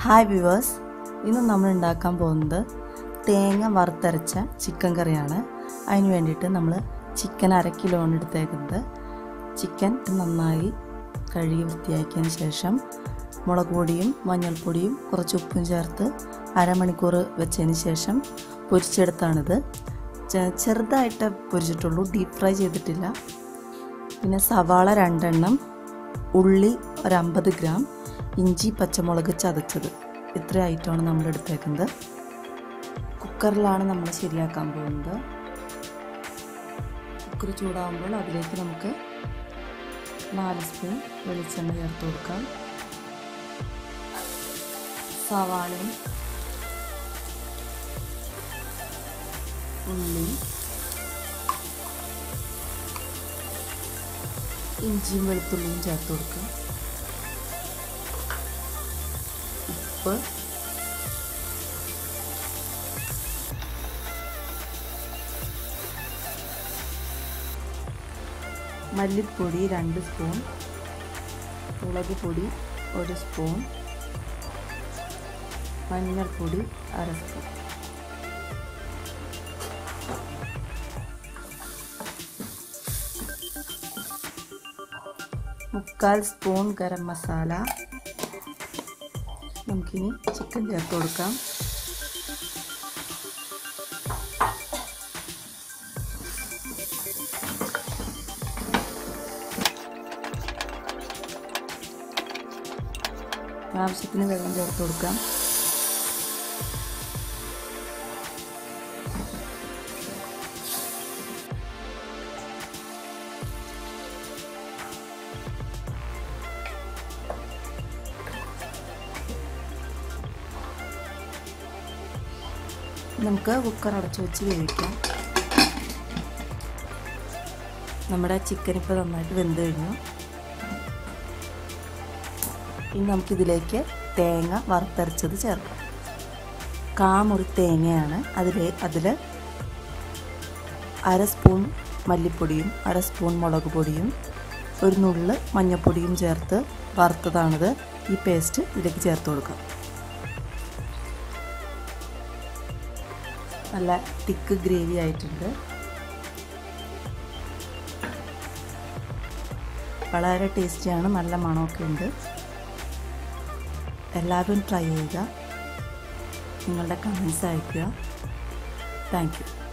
hi viewers ഇന്ന് നമ്മൾ ഉണ്ടാക്കാൻ പോകുന്നത് തേങ്ങ വറുത്തരച്ച ചിക്കൻ കറിയാണ് അതിന് വേണ്ടിയിട്ട് നമ്മൾ ചിക്കൻ അര കിലോണ് എടുത്തേക്കുന്നത് ചിക്കൻ നന്നായി കഴുകി വൃത്തിയാക്കിയതിന് ശേഷം മുളക് പൊടിയും മഞ്ഞൾപ്പൊടിയും കുറച്ച് ഉപ്പും ചേർത്ത് അരമണിക്കൂർ വെച്ചതിന് ശേഷം പൊരിച്ചെടുത്താണിത് ചെ- ചെറുതായിട്ട് പൊരിച്ചിട്ടുള്ളൂ ഡീപ്പ് ഫ്രൈ ചെയ്തിട്ടില്ല പിന്നെ സവാള രണ്ടെണ്ണം ഉള്ളി ഒരു അമ്പത് ഗ്രാം ഇഞ്ചി പച്ചമുളക് ചതച്ചത് ഇത്ര ഐറ്റമാണ് നമ്മൾ എടുത്തേക്കുന്നത് കുക്കറിലാണ് നമ്മൾ ശരിയാക്കാൻ പോകുന്നത് കുക്കർ ചൂടാകുമ്പോൾ അതിലേക്ക് നമുക്ക് നാല് സ്പൂൺ വെളിച്ചെണ്ണ ചേർത്ത് കൊടുക്കാം സവാളയും ഉള്ളിയും ഇഞ്ചിയും വെളുത്തുള്ളിയും ചേർത്ത് കൊടുക്കുക ഉപ്പ് മല്ലിപ്പൊടി രണ്ട് സ്പൂൺ മുളക് പൊടി ഒരു സ്പൂൺ മഞ്ഞൾപ്പൊടി അര സ്പൂൺ മുക്കാൽ സ്പൂൺ ഗരം മസാല നമുക്കിനി ചിക്കൻ ചേർത്ത് കൊടുക്കാം ആവശ്യത്തിന് വെള്ളം ചേർത്ത് കൊടുക്കാം നമുക്ക് കുക്കർ അടച്ചു വെച്ച് വേവിക്കാം നമ്മുടെ ചിക്കൻ ഇപ്പോൾ നന്നായിട്ട് വെന്ത് കഴിഞ്ഞു ഇനി നമുക്കിതിലേക്ക് തേങ്ങ വറുത്തരച്ചത് ചേർക്കാം കാമുറി തേങ്ങയാണ് അതിൽ അതിൽ അര സ്പൂൺ മല്ലിപ്പൊടിയും അര സ്പൂൺ മുളക് പൊടിയും ഒരു നുള്ള് മഞ്ഞൾപ്പൊടിയും ചേർത്ത് വറുത്തതാണിത് ഈ പേസ്റ്റ് ഇതിലേക്ക് ചേർത്ത് കൊടുക്കാം നല്ല തിക്ക് ഗ്രേവി ആയിട്ടുണ്ട് വളരെ ടേസ്റ്റിയാണ് നല്ല മണമൊക്കെ ഉണ്ട് എല്ലാവരും ട്രൈ ചെയ്യുക നിങ്ങളുടെ കമൻസ് അയയ്ക്കുക താങ്ക് യു